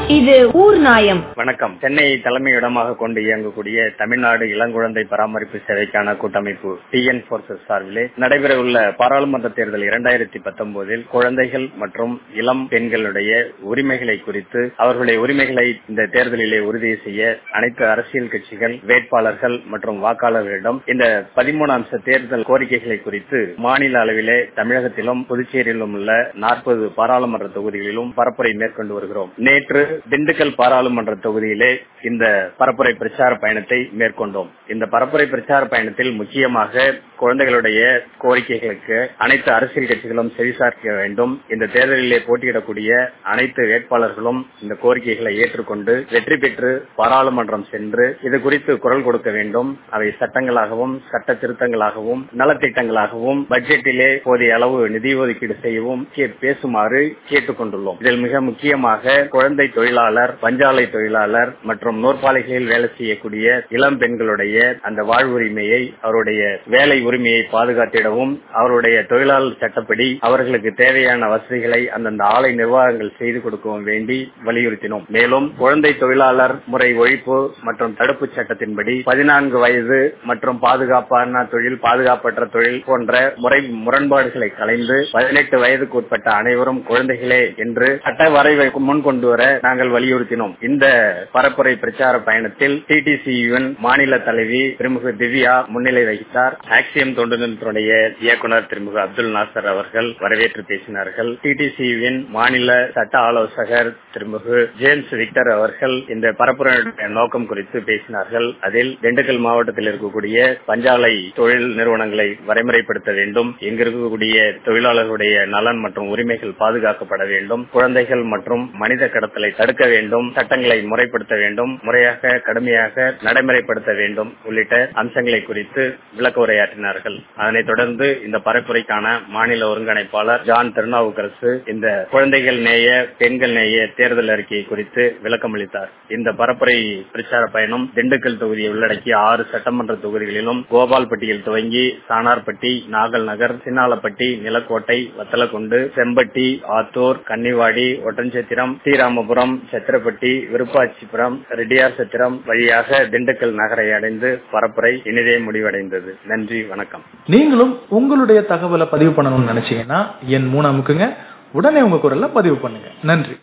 இது ஊர் நாயம் வணக்கம் சென்னையை தலைமையிடமாக கொண்டு இயங்கக்கூடிய தமிழ்நாடு இளங்குழந்தை பராமரிப்பு சேவைக்கான கூட்டமைப்பு டிஎன் போர்சஸ் சார்பிலே நடைபெறவுள்ள பாராளுமன்ற தேர்தல் இரண்டாயிரத்தி பத்தொன்பதில் குழந்தைகள் மற்றும் இளம் பெண்களுடைய உரிமைகளை குறித்து அவர்களுடைய உரிமைகளை இந்த தேர்தலிலே உறுதி செய்ய அனைத்து அரசியல் கட்சிகள் வேட்பாளர்கள் மற்றும் வாக்காளர்களிடம் இந்த பதிமூணு அம்ச தேர்தல் கோரிக்கைகளை குறித்து மாநில அளவிலே தமிழகத்திலும் புதுச்சேரியிலும் உள்ள நாற்பது பாராளுமன்ற தொகுதிகளிலும் பரப்புரை மேற்கொண்டு வருகிறோம் நேற்று திண்டுக்கல் பாராளுமன்ற தொகுதியிலே இந்த பரப்புரை பிரச்சார பயணத்தை மேற்கொண்டோம் இந்த பரப்புரை பிரச்சார பயணத்தில் முக்கியமாக குழந்தைகளுடைய கோரிக்கைகளுக்கு அனைத்து அரசியல் கட்சிகளும் செவிசார்க்க வேண்டும் இந்த தேர்தலிலே போட்டியிடக்கூடிய அனைத்து வேட்பாளர்களும் இந்த கோரிக்கைகளை ஏற்றுக்கொண்டு வெற்றி பெற்று பாராளுமன்றம் சென்று இது குறித்து குரல் கொடுக்க வேண்டும் அவை சட்டங்களாகவும் சட்ட திருத்தங்களாகவும் நலத்திட்டங்களாகவும் பட்ஜெட்டிலே போதிய அளவு நிதி ஒதுக்கீடு செய்யவும் பேசுமாறு கேட்டுக் கொண்டுள்ளோம் இதில் மிக முக்கியமாக குழந்தை தொழிலாளர் பஞ்சாலை தொழிலாளர் மற்றும் நூற்பாலைகளில் வேலை செய்யக்கூடிய இளம் பெண்களுடைய அந்த வாழ்வுரிமையை அவருடைய வேலை உரிமையை பாதுகாத்திடவும் அவருடைய தொழிலாளர் சட்டப்படி அவர்களுக்கு தேவையான வசதிகளை அந்தந்த ஆலை நிர்வாகங்கள் செய்து கொடுக்கவும் வேண்டி வலியுறுத்தினோம் மேலும் குழந்தை தொழிலாளர் முறை ஒழிப்பு மற்றும் தடுப்பு சட்டத்தின்படி பதினான்கு வயது மற்றும் பாதுகாப்பான தொழில் பாதுகாப்பற்ற தொழில் போன்ற முறை முரண்பாடுகளை கலைந்து பதினெட்டு வயதுக்கு உட்பட்ட அனைவரும் குழந்தைகளே என்று சட்ட வரைவை முன்கொண்டு வர நாங்கள் வலியுறுத்தினோம் இந்த பரப்புரை பிரச்சார பயணத்தில் டிடிசியுவின் மாநில தலைவி திருமுக திவ்யா முன்னிலை வகித்தார் ஆக்சியம் தொண்டுநிறுவனுடைய இயக்குநர் திருமுக அப்துல் நாசர் அவர்கள் வரவேற்று பேசினார்கள் டிடிசியுவின் மாநில சட்ட ஆலோசகர் திருமுகு ஜேம்ஸ் விக்டர் அவர்கள் இந்த பரப்புரையுடைய நோக்கம் குறித்து பேசினார்கள் அதில் திண்டுக்கல் மாவட்டத்தில் இருக்கக்கூடிய பஞ்சாலை தொழில் நிறுவனங்களை வரைமுறைப்படுத்த வேண்டும் இங்கு இருக்கக்கூடிய தொழிலாளர்களுடைய நலன் மற்றும் உரிமைகள் பாதுகாக்கப்பட வேண்டும் குழந்தைகள் மற்றும் மனித கடத்தலை தடுக்க வேண்டும் சட்டங்களை முறைப்படுத்த வேண்டும் முறையாக கடுமையாக நடைமுறைப்படுத்த வேண்டும் உள்ளிட்ட அம்சங்களை குறித்து விளக்க உரையாற்றினார்கள் அதனைத் தொடர்ந்து இந்த பரப்புரைக்கான மாநில ஒருங்கிணைப்பாளர் ஜான் திருநாவுக்கரசு இந்த குழந்தைகள் நேய பெண்கள் நேய தேர்தல் அறிக்கையை குறித்து விளக்கமளித்தார் இந்த பரப்புரை பிரச்சார பயணம் திண்டுக்கல் தொகுதியை உள்ளடக்கிய ஆறு சட்டமன்ற தொகுதிகளிலும் கோபால்பட்டியில் துவங்கி சானார்பட்டி நாகல் நகர் சின்னாலப்பட்டி நிலக்கோட்டை வத்தலக்குண்டு செம்பட்டி ஆத்தூர் கன்னிவாடி ஒட்டன்சத்திரம் ஸ்ரீராமபுரம் சத்திரப்பட்டி விருப்பாச்சிபுரம் ரெட்டியார் சத்திரம் வழியாக திண்டுக்கல் நகரை அடைந்து பரப்புரை இனிதே முடிவடைந்தது நன்றி வணக்கம் நீங்களும் உங்களுடைய தகவலை பதிவு பண்ணணும்னு நினைச்சீங்கன்னா என் மூணு அமுக்குங்க உடனே உங்க குரல்ல பதிவு பண்ணுங்க நன்றி